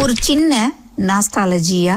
ஒரு சின்ன நாஸ்டாலஜியா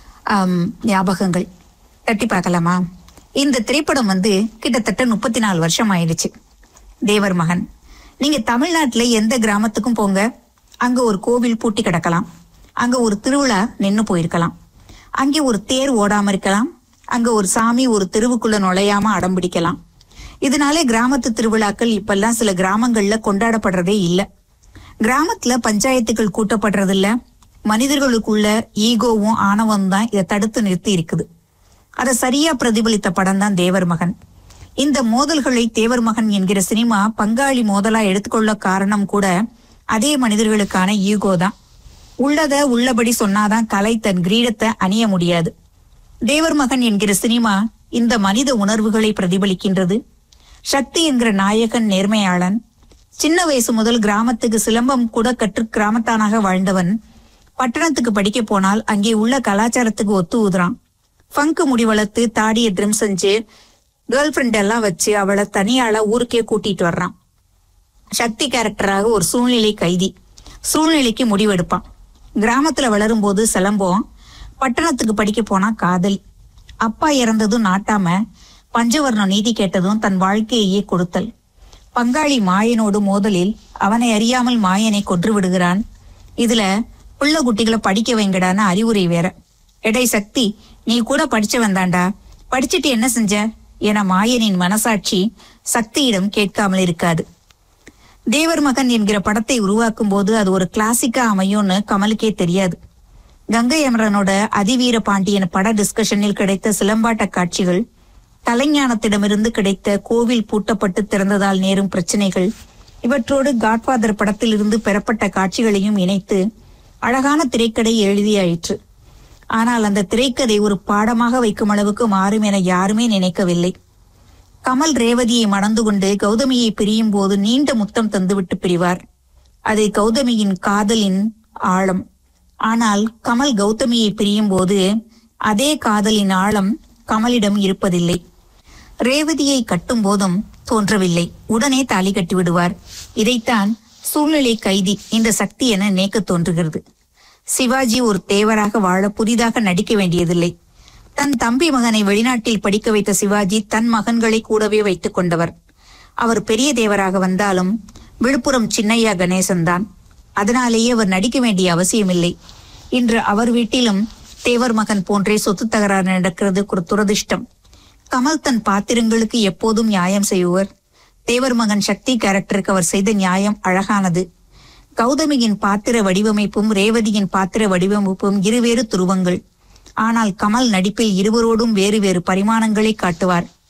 ஞாபகங்கள் தட்டி பார்க்கலாமா இந்த திரைப்படம் வந்து கிட்டத்தட்ட முப்பத்தி நாலு வருஷம் ஆயிடுச்சு தேவர் மகன் நீங்க தமிழ்நாட்டுல எந்த கிராமத்துக்கும் போங்க அங்க ஒரு கோவில் பூட்டி கிடக்கலாம் அங்க ஒரு திருவிழா நின்னு போயிருக்கலாம் அங்கே ஒரு தேர் ஓடாம இருக்கலாம் அங்க ஒரு சாமி ஒரு தெருவுக்குள்ள நுழையாம அடம் பிடிக்கலாம் இதனாலே கிராமத்து திருவிழாக்கள் இப்பெல்லாம் சில கிராமங்கள்ல கொண்டாடப்படுறதே இல்ல கிராமத்துல பஞ்சாயத்துகள் கூட்டப்படுறது இல்ல மனிதர்களுக்குள்ள ஈகோவும் ஆணவம் தான் இதை தடுத்து நிறுத்தி இருக்குது அதை சரியா பிரதிபலித்த படம் தான் தேவர் மகன் இந்த மோதல்களை தேவர் மகன் என்கிற சினிமா பங்காளி மோதலா எடுத்துக்கொள்ள காரணம் கூட அதே மனிதர்களுக்கான ஈகோ தான் உள்ளத உள்ளபடி சொன்னாதான் கலை தன் கிரீடத்தை அணிய முடியாது தேவர் மகன் என்கிற சினிமா இந்த மனித உணர்வுகளை பிரதிபலிக்கின்றது சக்தி என்கிற நாயகன் நேர்மையாளன் சின்ன வயசு முதல் கிராமத்துக்கு சிலம்பம் கூட கற்று கிராமத்தானாக வாழ்ந்தவன் பட்டணத்துக்கு படிக்க போனால் அங்கே உள்ள கலாச்சாரத்துக்கு ஒத்து ஊதுறான் ஃபங்கு முடி வளர்த்து தாடிய ட்ரிம் செஞ்சு கேர்ள் ஃப்ரெண்ட் எல்லாம் வச்சு அவளை தனியாள ஊருக்கே கூட்டிட்டு வர்றான் சக்தி கேரக்டராக ஒரு சூழ்நிலை கைதி சூழ்நிலைக்கு முடிவெடுப்பான் கிராமத்துல வளரும்போது சிலம்பம் பட்டணத்துக்கு படிக்க போனா காதல் அப்பா இறந்ததும் நாட்டாம பஞ்சவர்ணம் நீதி கேட்டதும் தன் வாழ்க்கையையே கொடுத்தல் பங்காளி மாயனோடு மோதலில் அவனை அறியாமல் மாயனை கொன்று விடுகிறான் இதுல புள்ள குட்டிகளை படிக்க வைங்கடான்னு அறிவுரை வேற எடை சக்தி நீ கூட படிச்சவன் தாண்டா படிச்சுட்டு என்ன செஞ்ச என மாயனின் மனசாட்சி சக்தியிடம் கேட்காமல் இருக்காது தேவர் மகன் என்கிற படத்தை உருவாக்கும் போது அது ஒரு கிளாசிக்கா அமையும்னு கமலுக்கே தெரியாது கங்கை அமரனோட அதிவீர பாண்டியன் பட டிஸ்கஷனில் கிடைத்த சிலம்பாட்ட காட்சிகள் கலைஞானத்திடமிருந்து கிடைத்த கோவில் பூட்டப்பட்டு திறந்ததால் நேரும் பிரச்சனைகள் இவற்றோடு காட்ஃபாதர் படத்திலிருந்து பெறப்பட்ட காட்சிகளையும் இணைத்து அழகான திரைக்கதை எழுதியாயிற்று ஆனால் அந்த திரைக்கதை ஒரு பாடமாக வைக்கும் அளவுக்கு மாறும் என யாருமே நினைக்கவில்லை கமல் ரேவதியை மணந்து கொண்டு கௌதமியை பிரியும் போது நீண்ட முத்தம் தந்துவிட்டு பிரிவார் அது கௌதமியின் காதலின் ஆழம் ஆனால் கமல் கௌதமியை பிரியும் போது அதே காதலின் ஆழம் கமலிடம் இருப்பதில்லை ரேவதியை கட்டும் போதும் தோன்றவில்லை உடனே தாலி கட்டி விடுவார் இதைத்தான் சூழ்நிலை கைதி இந்த சக்தி என நினைக்க தோன்றுகிறது சிவாஜி ஒரு தேவராக வாழ புதிதாக நடிக்க வேண்டியதில்லை தன் தம்பி மகனை வெளிநாட்டில் படிக்க வைத்த சிவாஜி தன் மகன்களை கூடவே வைத்துக் கொண்டவர் அவர் பெரிய தேவராக வந்தாலும் விழுப்புரம் சின்னையா கணேசன் தான் அதனாலேயே அவர் நடிக்க வேண்டிய அவசியமில்லை இன்று அவர் வீட்டிலும் தேவர் மகன் போன்றே சொத்து தகராறு நடக்கிறது ஒரு துரதிர்ஷ்டம் கமல் தன் பாத்திரங்களுக்கு எப்போதும் நியாயம் செய்வர் தேவர் மகன் சக்தி கேரக்டருக்கு அவர் செய்த நியாயம் அழகானது கௌதமியின் பாத்திர வடிவமைப்பும் ரேவதியின் பாத்திர வடிவமைப்பும் இருவேறு துருவங்கள் ஆனால் கமல் நடிப்பில் இருவரோடும் வேறு வேறு பரிமாணங்களை காட்டுவார்